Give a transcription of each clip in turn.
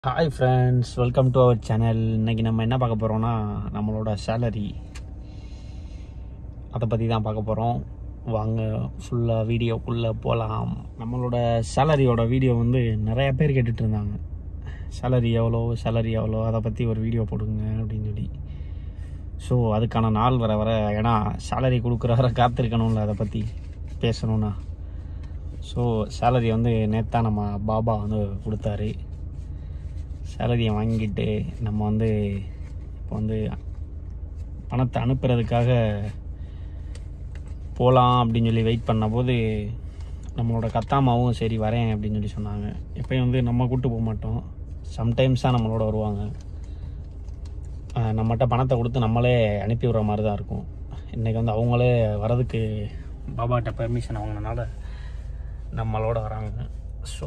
Hi friends welcome to our channel இன்னைக்கு நம்ம என்ன பார்க்க போகிறோம்னா நம்மளோட சேலரி அதை பற்றி தான் பார்க்க போகிறோம் வாங்க ஃபுல்லாக வீடியோக்குள்ளே போகலாம் நம்மளோட சேலரியோட வீடியோ வந்து நிறைய பேர் கேட்டுட்டு இருந்தாங்க சேலரி எவ்வளோ சேலரி எவ்வளோ அதை பற்றி ஒரு வீடியோ போடுங்க அப்படின்னு சொல்லி ஸோ அதுக்கான நாள் வர வர ஏன்னா சேலரி கொடுக்குற வர காத்திருக்கணும்ல அதை பற்றி பேசணும்னா ஸோ சேலரி வந்து நேத்தான் நம்ம பாபா வந்து கொடுத்தாரு சேலரியை வாங்கிட்டு நம்ம வந்து இப்போ வந்து பணத்தை அனுப்புறதுக்காக போகலாம் அப்படின்னு சொல்லி வெயிட் பண்ணபோது நம்மளோட கத்தாமாவும் சரி வரேன் அப்படின்னு சொல்லி சொன்னாங்க எப்பயும் வந்து நம்ம கூப்பிட்டு போக மாட்டோம் சம்டைம்ஸ் தான் நம்மளோட வருவாங்க ஆஹ் நம்மகிட்ட பணத்தை கொடுத்து நம்மளே அனுப்பி விடுற மாதிரி தான் இருக்கும் இன்றைக்கி வந்து அவங்களே வரதுக்கு பாபாட்ட பெர்மிஷன் வாங்கினனால நம்மளோட வராங்க ஸோ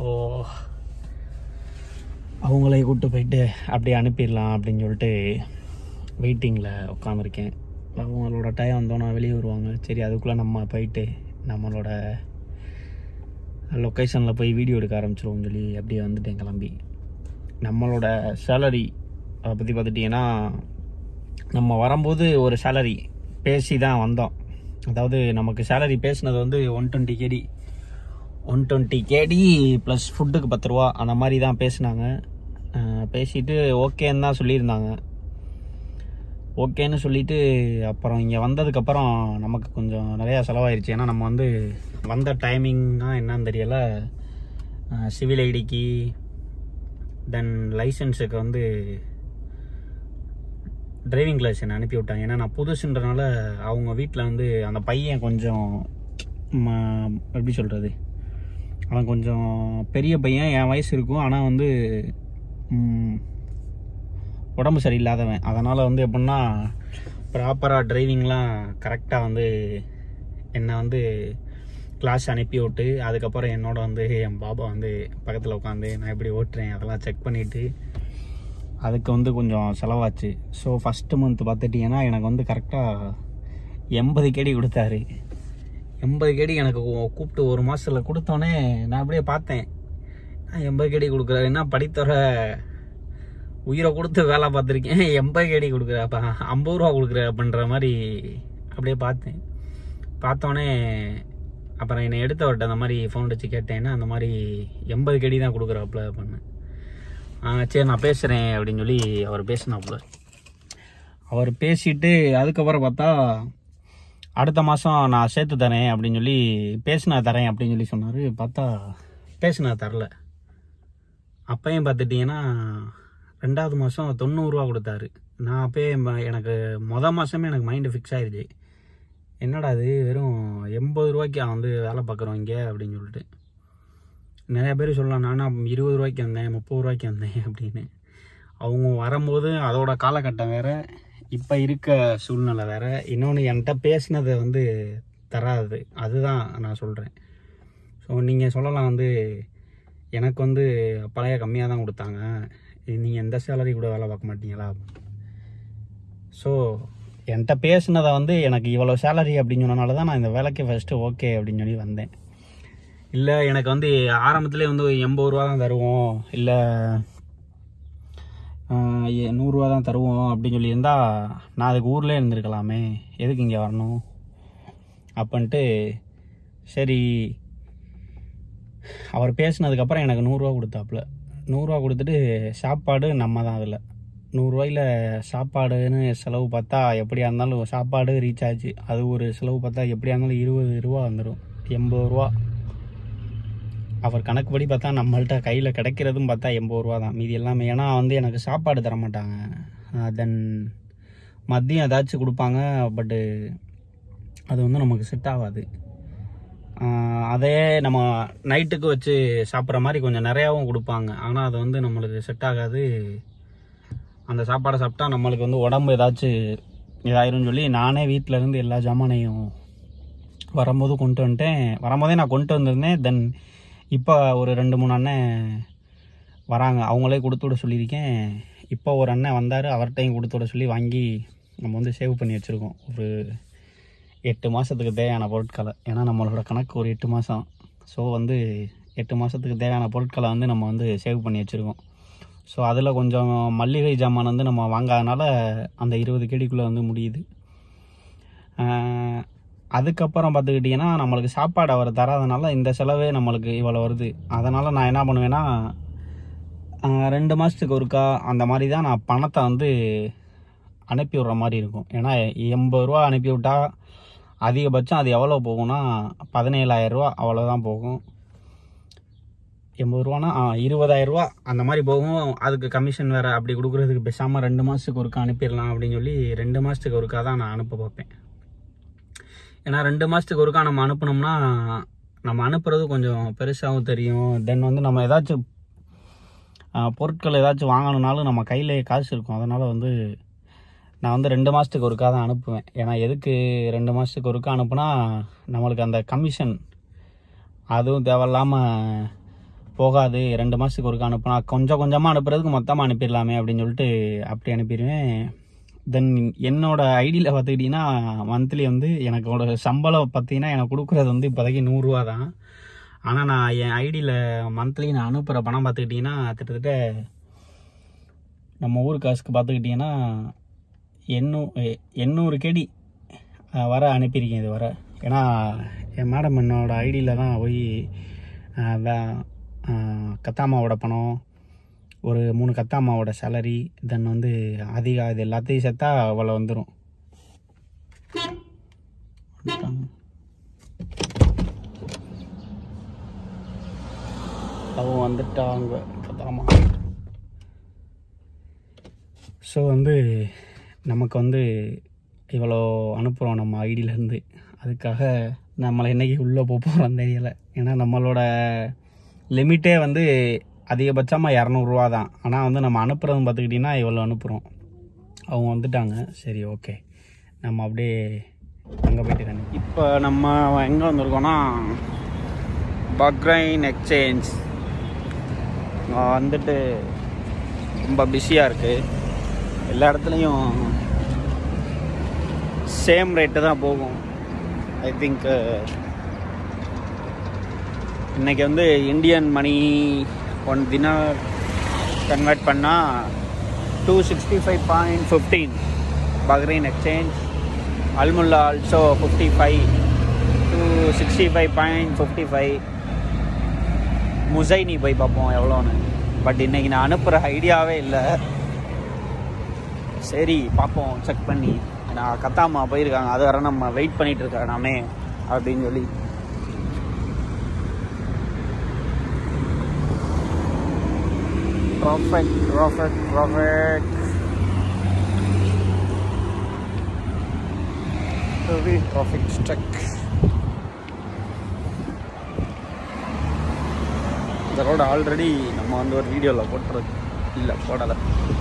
அவங்களே கூப்பிட்டு போயிட்டு அப்படியே அனுப்பிடலாம் அப்படின்னு சொல்லிட்டு வெயிட்டிங்கில் உட்காந்துருக்கேன் அவங்களோட டைம் வந்தோன்னா வெளியே வருவாங்க சரி அதுக்குள்ளே நம்ம போயிட்டு நம்மளோட லொக்கேஷனில் போய் வீடியோ எடுக்க ஆரம்பிச்சிருவோம் சொல்லி அப்படியே வந்துட்டேன் கிளம்பி நம்மளோட சேலரி அதை பற்றி பார்த்துட்டிங்கன்னா நம்ம வரும்போது ஒரு சேலரி பேசி தான் வந்தோம் அதாவது நமக்கு சேலரி பேசினது வந்து one twenty KD one twenty KD plus ஃபுட்டுக்கு பத்து ரூபா அந்த மாதிரி தான் பேசினாங்க அஹ் பேசிட்டு ஓகேன்னு தான் சொல்லியிருந்தாங்க ஓகேன்னு சொல்லிட்டு அப்புறம் இங்கே வந்ததுக்கப்புறம் நமக்கு கொஞ்சம் நிறையா செலவாயிருச்சு ஏன்னா நம்ம வந்து வந்த டைமிங்னா என்னன்னு தெரியல சிவில் ஐடிக்கு தென் லைசன்ஸுக்கு வந்து டிரைவிங் லைசன் அனுப்பி விட்டாங்க ஏன்னா நான் புதுசுன்றனால அவங்க வீட்டில் வந்து அந்த பையன் கொஞ்சம் ம- எப்படி சொல்கிறது அவன் கொஞ்சம் பெரிய பையன் என் வயசு இருக்கும் ஆனால் வந்து ம், உடம்பு சரியில்லாதவன் அதனால் வந்து எப்படின்னா ப்ராப்பராக டிரைவிங்லாம் கரெக்டாக வந்து என்னை வந்து கிளாஸ் அனுப்பி விட்டு அதுக்கப்புறம் என்னோட வந்து என் பாபா வந்து பக்கத்தில் உட்காந்து நான் எப்படி ஓட்டுறேன் அதெல்லாம் செக் பண்ணிவிட்டு அதுக்கு வந்து கொஞ்சம் செலவாச்சு ஸோ ஃபஸ்ட்டு மந்த் பார்த்துட்டிங்கன்னா எனக்கு வந்து கரெக்டாக எண்பது கேடி கொடுத்தாரு எண்பது கேடி எனக்கு கூ- கூப்பிட்டு ஒரு மாதத்தில் கொடுத்தோன்னே நான் அப்படியே பார்த்தேன் நான் எண்பது கேடி கொடுக்குறாரு என்ன படித்தவர உயிரை கொடுத்து வேலை பார்த்துருக்கேன் எண்பது கேடி கொடுக்குறாப்பா ஐம்பது ரூபா கொடுக்குற அப்படின்ற மாதிரி அப்படியே பார்த்தேன் பார்த்தோன்னே அப்புறம் என்னை எடுத்தவர்கிட்ட அந்த மாதிரி ஃபோன் வச்சு கேட்டேன்னா அந்த மாதிரி எண்பது கேடி தான் கொடுக்குறாப்புல அப்படின்னு ஆ சரி நான் பேசுகிறேன் அப்படின்னு சொல்லி அவர் பேசினாப்புல அவர் பேசிட்டு அதுக்கப்புறம் பார்த்தா அடுத்த மாதம் நான் சேர்த்து தரேன் அப்படின்னு சொல்லி பேசினா தரேன் அப்படின்னு சொல்லி சொன்னார் பார்த்தா பேசினா தரல அப்பையும் பார்த்துட்டிங்கன்னா ரெண்டாவது மாதம் தொண்ணூறுரூவா கொடுத்தாரு நான் அப்பயே ம- எனக்கு மொதல் மாதமே எனக்கு மைண்டு ஃபிக்ஸ் ஆயிடுச்சு என்னடா இது வெறும் எண்பது ரூபாய்க்கு அவன் வந்து வேலை பார்க்குறோம் இங்கே அப்படின்னு சொல்லிட்டு நிறைய பேர் சொல்லலாம் நானும் இருபது ரூபாய்க்கு வந்தேன் முப்பது ரூபாய்க்கு வந்தேன் அப்படின்னு அவங்க வரும்போது அதோட காலகட்டம் வேற இப்போ இருக்க சூழ்நிலை வேற இன்னொன்று என்கிட்ட பேசினதை வந்து தராது அதுதான் நான் சொல்கிறேன் ஸோ நீங்கள் சொல்லலாம் வந்து எனக்கு வந்து பழைய கம்மியாக தான் கொடுத்தாங்க நீங்கள் எந்த சேலரி கூட வேலை பார்க்க மாட்டீங்களா ஸோ என்கிட்ட பேசினதை வந்து எனக்கு இவ்வளோ சேலரி அப்படின்னு சொன்னனால தான் நான் இந்த வேலைக்கு ஃபஸ்ட்டு ஓகே அப்படின்னு சொல்லி வந்தேன் இல்லை எனக்கு வந்து ஆரம்பத்திலே வந்து எண்பது ரூபா தான் தருவோம் இல்லை நூறுரூவா தான் தருவோம் அப்படின்னு சொல்லியிருந்தா நான் அதுக்கு ஊர்லேயே இருந்திருக்கலாமே எதுக்கு இங்கே வரணும் அப்படின்ட்டு சரி அவர் பேசினதுக்கப்புறம் எனக்கு நூறுரூவா கொடுத்தாப்புல நூறுரூவா கொடுத்துட்டு சாப்பாடு நம்ம தான் அதில் நூறுரூவாயில் சாப்பாடுன்னு செலவு பார்த்தா எப்படியா இருந்தாலும் சாப்பாடு ரீசார்ஜ் அது ஒரு செலவு பார்த்தா எப்படியா இருந்தாலும் இருபது ரூபா வந்துடும் எண்பது ரூபா அவர் கணக்குப்படி பார்த்தா நம்மள்ட்ட கையில் கிடைக்கிறதும் பார்த்தா எண்பது ரூபா தான் மீதி எல்லாமே ஏன்னா வந்து எனக்கு சாப்பாடு தர மாட்டாங்க தென் மதியம் ஏதாச்சும் கொடுப்பாங்க பட்டு அது வந்து நமக்கு செட் ஆகாது ஆஹ் அதே நம்ம நைட்டுக்கு வச்சு சாப்பிட்ற மாதிரி கொஞ்சம் நிறையாவும் கொடுப்பாங்க ஆனால் அது வந்து நம்மளுக்கு செட் ஆகாது அந்த சாப்பாடை சாப்பிட்டா நம்மளுக்கு வந்து உடம்பு ஏதாச்சும் இதாயிரும்னு சொல்லி நானே வீட்டில் இருந்து எல்லா ஜாமானையும் வரும்போது கொண்டு வந்துட்டேன் வரும்போதே நான் கொண்டு வந்திருந்தேன் தென் இப்போ ஒரு ரெண்டு மூணு அண்ணன் வராங்க அவங்களே கொடுத்து விட சொல்லியிருக்கேன் இப்போ ஒரு அண்ணன் வந்தார் அவர்கிட்டையும் கொடுத்து விட சொல்லி வாங்கி நம்ம வந்து சேவ் பண்ணி வச்சுருக்கோம் ஒரு எட்டு மாதத்துக்கு தேவையான பொருட்களை ஏன்னா நம்மளோட கணக்கு ஒரு எட்டு மாதம் ஸோ வந்து எட்டு மாதத்துக்கு தேவையான பொருட்களை வந்து நம்ம வந்து சேவ் பண்ணி வச்சுருக்கோம் ஸோ அதில் கொஞ்சம் மல்லிகை ஜாமான் வந்து நம்ம வாங்காதனால அந்த இருபது கேடிக்குள்ளே வந்து முடியுது ஆஹ் அதுக்கப்புறம் பார்த்துக்கிட்டிங்கன்னா நம்மளுக்கு சாப்பாடு அவர் தராதனால இந்த செலவே நம்மளுக்கு இவ்வளோ வருது அதனால் நான் என்ன பண்ணுவேன்னா ஆஹ் ரெண்டு மாதத்துக்கு ஒருக்கா அந்த மாதிரி தான் நான் பணத்தை வந்து அனுப்பி விட்ற மாதிரி இருக்கும் ஏன்னா எண்பது ரூபா அனுப்பி விட்டா அதிகபட்சம் அது எவ்வளோ போகும்னா பதினேழாயிரரூவா அவ்வளோதான் போகும் எண்பது ரூபானா ஆ இருபதாயிரரூவா அந்த மாதிரி போகும் அதுக்கு கமிஷன் வேறு அப்படி கொடுக்குறதுக்கு பேசாமல் ரெண்டு மாதத்துக்கு ஒருக்கா அனுப்பிடலாம் அப்படின்னு சொல்லி ரெண்டு மாதத்துக்கு ஒருக்கா தான் நான் அனுப்ப பார்ப்பேன் ஏன்னா ரெண்டு மாதத்துக்கு ஒருக்கா நம்ம அனுப்புனோம்னா நம்ம அனுப்புறது கொஞ்சம் பெருசாகவும் தெரியும் தென் வந்து நம்ம ஏதாச்சும் ஆ, பொருட்கள் ஏதாச்சும் வாங்கணுனாலும் நம்ம கையில் காசு இருக்கும் அதனால் வந்து நான் வந்து ரெண்டு மாதத்துக்கு ஒருக்கா தான் அனுப்புவேன் ஏன்னா எதுக்கு ரெண்டு மாதத்துக்கு ஒருக்கா அனுப்புனா நம்மளுக்கு அந்த கமிஷன் அதுவும் தேவையில்லாமல் போகாது ரெண்டு மாதத்துக்கு ஒருக்கா அனுப்புனா கொஞ்சம் கொஞ்சமாக அனுப்புறதுக்கு மொத்தமாக அனுப்பிடலாமே அப்படின்னு சொல்லிட்டு அப்படி அனுப்பிடுவேன் தென் என்னோட ஐடியில் பார்த்துக்கிட்டிங்கன்னா மந்த்லி வந்து எனக்கோட சம்பளம் பார்த்தீங்கன்னா எனக்கு கொடுக்குறது வந்து இப்போதைக்கு நூறுரூவா தான் ஆனால் நான் என் ஐடியில் மந்த்லி நான் அனுப்புகிற பணம் பார்த்துக்கிட்டிங்கன்னா கிட்டத்தட்ட நம்ம ஊர் காசுக்கு பார்த்துக்கிட்டிங்கன்னா எண்ணூ எ- எண்ணூறு கேடி அஹ், வர அனுப்பியிருக்கேன் இது வர ஏன்னா என் மேடம் என்னோட ஐடியில் தான் போய் அஹ், வே- அஹ், கத்தாமாவோட பணம் ஒரு மூணு கத்தாமாவோட சேலரி தென் வந்து அதிக இது எல்லாத்தையும் சேர்த்தா அவ்வளோ வந்துடும் அவங்க வந்துட்டாங்க கத்தாமா ஸோ வந்து நமக்கு வந்து இவ்வளோ அனுப்புகிறோம் நம்ம ஐடியிலேருந்து அதுக்காக நம்மளை என்னைக்கு உள்ளே போக போகிறோம் தெரியலை ஏன்னா நம்மளோட லிமிட்டே வந்து அதிகபட்சமாக இரநூறுவா தான் ஆனால் வந்து நம்ம அனுப்புறதுன்னு பார்த்துக்கிட்டிங்கன்னா இவ்வளோ அனுப்புகிறோம் அவங்க வந்துட்டாங்க சரி ஓகே நம்ம அப்படியே அங்கே போயிட்டு தானே இப்போ நம்ம எங்கே வந்திருக்கோம்னா பக்ரைன் எக்ஸ்சேஞ்ச் வந்துட்டு ரொம்ப பிஸியாக இருக்குது எல்லா இடத்துலையும் சேம் ரேட்டு தான் போகும் ஐ திங்க் இன்னைக்கு வந்து Indian money one dinar convert பண்ணால் two sixty five point fifteen Bahrain exchange Almulla also fifty five two sixty five point fifty five Mozaini போய் பார்ப்போம் எவ்வளோன்னு பட் இன்னைக்கு நான் அனுப்புகிற ஐடியாவே இல்லை சரி பார்ப்போம் செக் பண்ணி நான் கத்தாமா போயிருக்காங்க அது வர நம்ம வெயிட் பண்ணிட்டு இருக்கேன் நாமே அப்படின்னு சொல்லி Perfect, perfect, perfect. Very perfect struck. இந்த ரோடு ஆல்ரெடி நம்ம வந்து ஒரு வீடியோவில் போட்டுறது இல்லை போடலை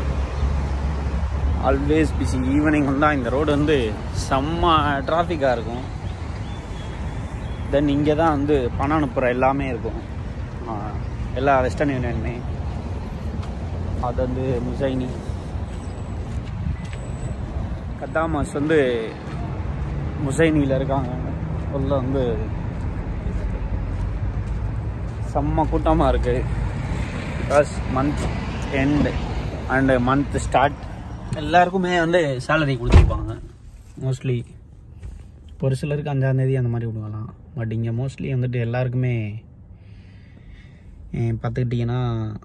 ஆல்வேஸ் பிஸி ஈவினிங் வந்தால் இந்த ரோடு வந்து செம்ம டிராஃபிக்காக இருக்கும் தென் இங்கே தான் வந்து பணம் அனுப்புகிற எல்லாமே இருக்கும் ஆ, எல்லா வெஸ்டர்ன் யூனியனுமே அது வந்து முசைனி கத்தாமாஸ் வந்து முசைனியில் இருக்காங்க உள்ள வந்து செம்ம கூட்டமாக இருக்குது because month end and month start எல்லாருக்குமே வந்து சேலரி கொடுத்துருப்பாங்க மோஸ்ட்லி ஒரு சிலருக்கு அஞ்சாந்தேதி அந்த மாதிரி விடுவாங்களாம் பட் இங்கே மோஸ்ட்லி வந்துட்டு எல்லாருக்குமே அஹ், பார்த்துக்கிட்டிங்கன்னா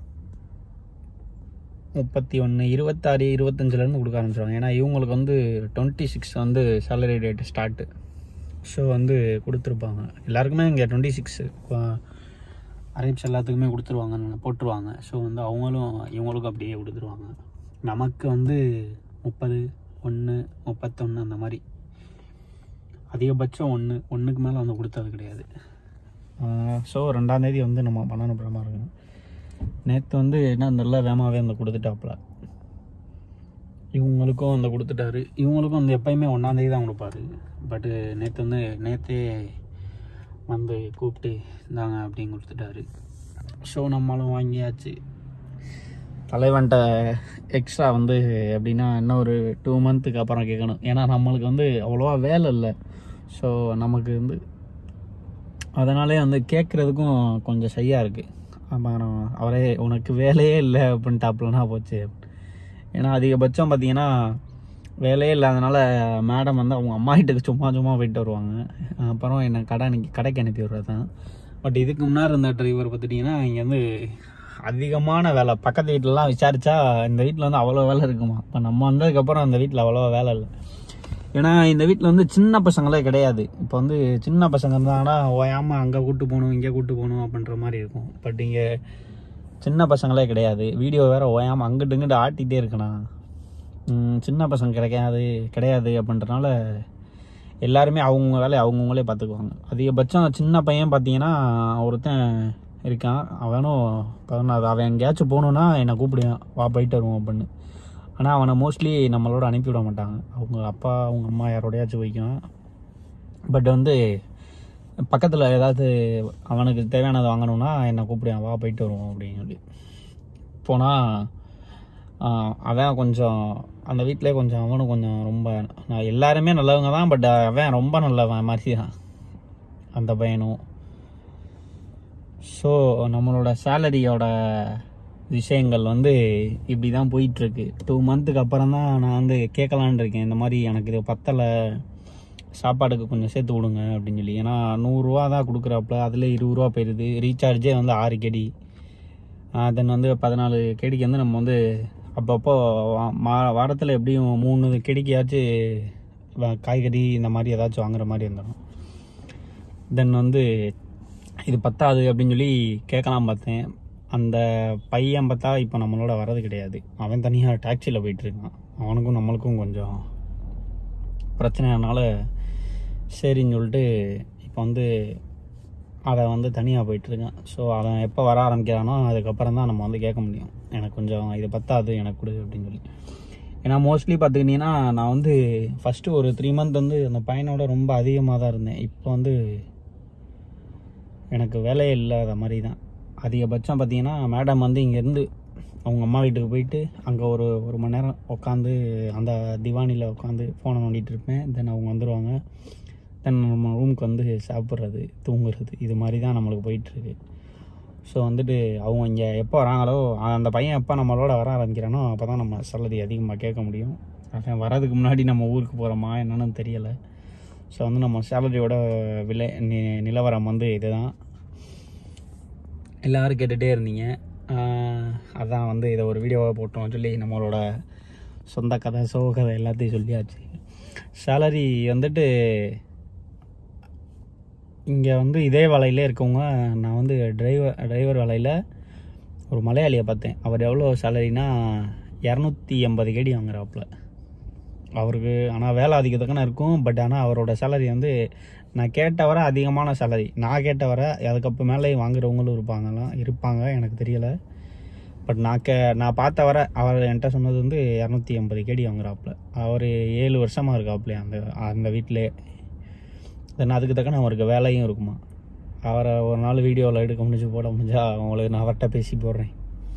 முப்பத்தி ஒன்று இருபத்தாறு இருபத்தஞ்சிலேருந்து கொடுக்க ஆரம்பிச்சிடுவாங்க ஏன்னா இவங்களுக்கு வந்து டுவெண்ட்டி சிக்ஸ் வந்து சேலரி டேட் ஸ்டார்ட்டு ஸோ வந்து கொடுத்துருப்பாங்க எல்லாருக்குமே இங்கே டுவெண்ட்டி சிக்ஸ் அரேப்ஸ் எல்லாத்துக்குமே கொடுத்துருவாங்கன்னு போட்டுருவாங்க ஸோ வந்து அவங்களும் இவங்களுக்கும் அப்படியே கொடுத்துருவாங்க நமக்கு வந்து முப்பது ஒன்று முப்பத்தொன்று அந்த மாதிரி அதிகபட்சம் ஒன்று ஒன்றுக்கு மேலே வந்து கொடுத்தது கிடையாது ஸோ ரெண்டாந்தேதி வந்து நம்ம பணம் அனுப்புகிற மாதிரி இருக்கும் நேற்று வந்து என்ன நல்லா வேகமாகவே அந்த கொடுத்துட்டாப்புல இவங்களுக்கும் அந்த கொடுத்துட்டாரு இவங்களுக்கும் வந்து எப்பயுமே ஒன்றாந்தேதி தான் கொடுப்பாரு பட்டு நேற்று வந்து நேற்றே வந்து கூப்பிட்டு இந்தாங்க அப்படின்னு கொடுத்துட்டாரு ஸோ நம்மளும் வாங்கியாச்சு தலைவன்ட்ட எக்ஸ்ட்ரா வந்து எப்படின்னா இன்னும் ஒரு டூ மந்த்துக்கு அப்புறம் கேட்கணும் ஏன்னா நம்மளுக்கு வந்து அவ்வளோவா வேலை இல்லை ஸோ நமக்கு வந்து அதனாலே வந்து கேட்குறதுக்கும் கொஞ்சம் சரியாக இருக்குது ஆமாம் நான் அவரே உனக்கு வேலையே இல்லை அப்படின்ட்டாப்புலனா போச்சு ஏன்னா அதிகபட்சம் பார்த்தீங்கன்னா வேலையே இல்லாதனால மேடம் வந்து அவங்க அம்மா வீட்டுக்கு சும்மா சும்மா போயிட்டு வருவாங்க அப்புறம் என்னை கடை அன்னைக்கு கடைக்கு அனுப்பி விட்றது தான் பட் இதுக்கு முன்னாடி இருந்த டிரைவர் பார்த்துட்டிங்கன்னா இங்கே வந்து அதிகமான வேலை பக்கத்து வீட்டிலலாம் விசாரிச்சா இந்த வீட்டில் வந்து அவ்வளோ வேலை இருக்குமா இப்போ நம்ம வந்ததுக்கப்புறம் அந்த வீட்டில் அவ்வளோ வேலை இல்லை ஏன்னா இந்த வீட்டில் வந்து சின்ன பசங்களே கிடையாது இப்போ வந்து சின்ன பசங்க இருந்தாங்கன்னா ஓயாமல் அங்கே கூட்டு போகணும் இங்கே கூட்டு போகணும் அப்படின்ற மாதிரி இருக்கும் பட் இங்கே சின்ன பசங்களே கிடையாது வீடியோ வேற ஓயாமல் அங்கிட்டு இங்கிட்டு ஆட்டிகிட்டே இருக்கணும் ம், சின்ன பசங்க கிடைக்காது கிடையாது அப்படின்றனால எல்லாருமே அவங்க வேலையை அவங்கவுங்களே பார்த்துக்குவாங்க அதிகபட்சம் சின்ன பையன் பார்த்தீங்கன்னா ஒருத்தன் இருக்கான் அவனும் பதினாறு அவன் எங்கேயாச்சும் போகணுன்னா என்னை கூப்பிடுவான் வா போயிட்டு வருவோம் அப்படின்னு ஆனால் அவனை மோஸ்ட்லி நம்மளோட அனுப்பி விட மாட்டாங்க அவங்க அப்பா அவங்க அம்மா யாரோடையாச்சும் வைக்குவான் பட் வந்து பக்கத்தில் ஏதாவது அவனுக்கு தேவையானதை வாங்கணும்னா என்னை கூப்பிடுவான் வா போயிட்டு வருவோம் அப்படின்னு சொல்லி போனால் அவன் கொஞ்சம் அந்த வீட்டிலே கொஞ்சம் அவனும் கொஞ்சம் ரொம்ப நான் எல்லாருமே நல்லவங்க தான் பட் அவன் ரொம்ப நல்லவன் மாதிரி தான் அந்த பையனும் ஸோ நம்மளோட சேலரியோட விஷயங்கள் வந்து இப்படி தான் போயிட்டுருக்கு டூ மந்த்துக்கு அப்புறம் தான் நான் வந்து கேட்கலான்னு இருக்கேன் இந்த மாதிரி எனக்கு இது பத்தலை சாப்பாடுக்கு கொஞ்சம் சேர்த்து கொடுங்க அப்படின்னு சொல்லி ஏன்னா நூறுரூவா தான் கொடுக்குறாப்புல அதில் இருபது ரூபா போயிடுது ரீசார்ஜே வந்து ஆறு கெடி தென் வந்து பதினாலு கெடிக்கு வந்து நம்ம வந்து அப்பப்போ வா- மா வாரத்தில் எப்படியும் மூணு கெடிக்கையாச்சும் வ- காய்கறி இந்த மாதிரி ஏதாச்சும் வாங்குற மாதிரி இருந்துடும் தென் வந்து இது பத்தாது அப்படின்னு சொல்லி கேட்கலாம் பார்த்தேன் அந்த பையன் பார்த்தா இப்போ நம்மளோட வரது கிடையாது அவன் தனியாக டாக்ஸியில் போயிட்டுருக்கான் அவனுக்கும் நம்மளுக்கும் கொஞ்சம் பிரச்சனைனால சரின்னு சொல்லிட்டு இப்போ வந்து அதை வந்து தனியாக போயிட்டுருக்கேன் ஸோ அவன் எப்போ வர ஆரம்பிக்கிறானோ அதுக்கப்புறம் தான் நம்ம வந்து கேட்க முடியும் எனக்கு கொஞ்சம் இது பத்தாது எனக்கு கொடு அப்படின்னு சொல்லி ஏன்னா மோஸ்ட்லி பார்த்துக்கிட்டிங்கன்னா நான் வந்து ஃபஸ்ட்டு ஒரு த்ரீ மந்த் வந்து அந்த பையனோட ரொம்ப அதிகமாக தான் இருந்தேன் இப்போ வந்து எனக்கு வேலையே இல்லாத மாதிரி தான் அதிகபட்சம் பார்த்தீங்கன்னா மேடம் வந்து இங்கேருந்து அவங்க அம்மா வீட்டுக்கு போயிட்டு அங்கே ஒரு ஒரு மணி நேரம் உட்காந்து அந்த திவானியில் உட்காந்து ஃபோனை நோண்டிட்டு இருப்பேன் தென் அவங்க வந்துடுவாங்க தென் நம்ம ரூமுக்கு வந்து சாப்பிட்றது தூங்குறது இது மாதிரி தான் நம்மளுக்கு போயிட்டுருக்கு ஸோ வந்துட்டு அவங்க இங்கே எப்போ வராங்களோ அந்த பையன் எப்போ நம்மளோட வர ஆரம்பிக்கிறானோ அப்போ தான் நம்ம சேலரி அதிகமாக கேட்க முடியும் அவன் வரதுக்கு முன்னாடி நம்ம ஊருக்கு போகிறோமா என்னன்னு தெரியலை ஸோ வந்து நம்ம சேலரியோட விலை நி நிலவரம் வந்து இதுதான் எல்லோரும் கேட்டுகிட்டே இருந்தீங்க ஆஹ் அதான் வந்து இதை ஒரு வீடியோவாக போட்டோம் சொல்லி நம்மளோட சொந்த கதை சோக கதை எல்லாத்தையும் சொல்லியாச்சு சேலரி வந்துட்டு இங்கே வந்து இதே வேலையிலே இருக்கவங்க நான் வந்து டிரைவர் டிரைவர் வேலையில் ஒரு மலையாளியை பார்த்தேன் அவர் எவ்வளோ சேலரினா இரநூத்தி எண்பது கேடி வாங்குறாப்புல அவருக்கு ஆனால் வேலை அதிகத்துக்கான இருக்கும் பட் ஆனால் அவரோட சேலரி வந்து நான் கேட்ட வர அதிகமான சேலரி நான் கேட்ட வர அதுக்கப்பு மேலே வாங்குறவங்களும் இருப்பாங்கலாம் இருப்பாங்க எனக்கு தெரியலை பட் நான் கே நான் பார்த்த வர அவர் என்கிட்ட சொன்னது வந்து இரநூத்தி எண்பது கேடி வாங்குறாப்புல அவர் ஏழு வருஷமாக இருக்காப்புல அந்த அந்த வீட்டிலே தென் அதுக்கு தக்கன அவருக்கு வேலையும் இருக்குமா அவரை ஒரு நாள் வீடியோவில் எடுக்க முடிஞ்சு போட முடிஞ்சா அவங்களுக்கு நான் அவர்கிட்ட பேசி போடுறேன்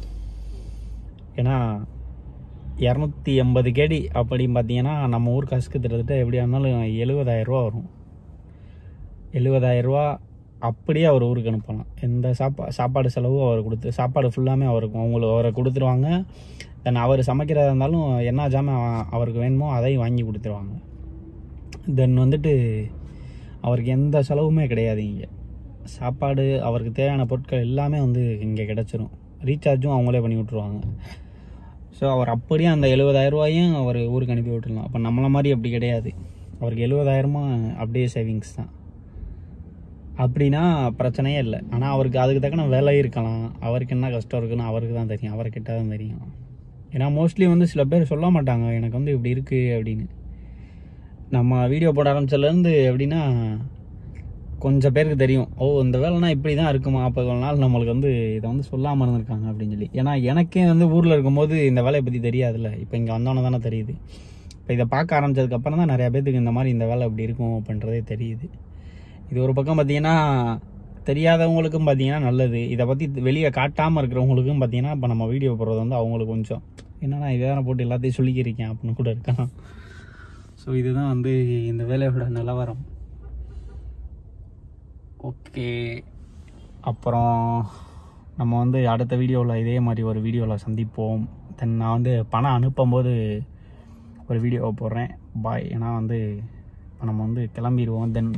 ஏன்னா இரநூத்தி எண்பது கேடி அப்படின்னு பார்த்தீங்கன்னா நம்ம ஊர் காசுக்கு கிட்டத்தட்ட எப்படியா இருந்தாலும் எழுபதாயிரரூவா வரும் எழுபதாயிரரூவா அப்படியே அவர் ஊருக்கு அனுப்பலாம் எந்த சாப்பா சாப்பாடு செலவும் அவர் கொடுத்து சாப்பாடு ஃபுல்லாமே அவருக்கு அவங்களுக்கு அவரை கொடுத்துருவாங்க தென் அவர் சமைக்கிறதா இருந்தாலும் என்ன ஜாமான் அவருக்கு வேணுமோ அதையும் வாங்கி கொடுத்துருவாங்க தென் வந்துட்டு அவருக்கு எந்த செலவுமே கிடையாது இங்கே சாப்பாடு அவருக்கு தேவையான பொருட்கள் எல்லாமே வந்து இங்கே கிடச்சிரும் ரீசார்ஜும் அவங்களே பண்ணி விட்ருவாங்க ஸோ அவர் அப்படியே அந்த 70000 ரூபாயும் அவர் ஊருக்கு அனுப்பி விட்டுடலாம் அப்போ நம்மள மாதிரி அப்படி கிடையாது அவருக்கு எழுபதாயிரமா அப்படியே சேவிங்ஸ் தான் அப்படின்னா பிரச்சனையே இல்லை ஆனால் அவருக்கு அதுக்கு தக்கன வேலை இருக்கலாம் அவருக்கு என்ன கஷ்டம் இருக்குன்னு அவருக்கு தான் தெரியும் அவர்கிட்ட தான் தெரியும் ஏன்னா மோஸ்ட்லி வந்து சில பேர் சொல்ல மாட்டாங்க எனக்கு வந்து இப்படி இருக்குது அப்படின்னு நம்ம வீடியோ போட ஆரம்பிச்சதுலேருந்து எப்படின்னா கொஞ்சம் பேருக்கு தெரியும் ஓ இந்த வேலைனா இப்படி தான் இருக்குமா அப்போ இவ்வளோ நாள் நம்மளுக்கு வந்து இதை வந்து சொல்லாமல் இருந்திருக்காங்க அப்படின்னு சொல்லி ஏன்னா எனக்கே வந்து ஊரில் இருக்கும்போது இந்த வேலையை பற்றி தெரியாதுல்ல இப்போ இங்கே வந்தோன்னே தானே தெரியுது இப்போ இதை பார்க்க ஆரம்பிச்சதுக்கப்புறம் தான் நிறையா பேத்துக்கு இந்த மாதிரி இந்த வேலை இப்படி இருக்கும் அப்படின்றதே தெரியுது இது ஒரு பக்கம் பார்த்தீங்கன்னா தெரியாதவங்களுக்கும் பார்த்தீங்கன்னா நல்லது இதை பற்றி வெளியே காட்டாமல் இருக்கிறவங்களுக்கும் பார்த்தீங்கன்னா இப்போ நம்ம வீடியோ போடுறது வந்து அவங்களுக்கு கொஞ்சம் என்னன்னா இதை வேற போட்டு எல்லாத்தையும் சொல்லிக்கிறீங்க அப்படின்னு கூட இருக்கலாம் ஸோ இதுதான் வந்து இந்த வேலையோட நிலவரம் ஓகே அப்புறம் நம்ம வந்து அடுத்த வீடியோவில் இதே மாதிரி ஒரு வீடியோவில் சந்திப்போம் தென் நான் வந்து பணம் அனுப்பும்போது ஒரு வீடியோவை போடுறேன் பாய் ஏன்னா வந்து இப்போ நம்ம வந்து கிளம்பிடுவோம் தென்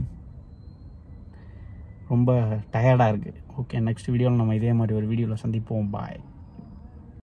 ரொம்ப டயர்டாக இருக்குது ஓகே நெக்ஸ்ட் வீடியோவில் நம்ம இதே மாதிரி ஒரு வீடியோவில் சந்திப்போம் பாய்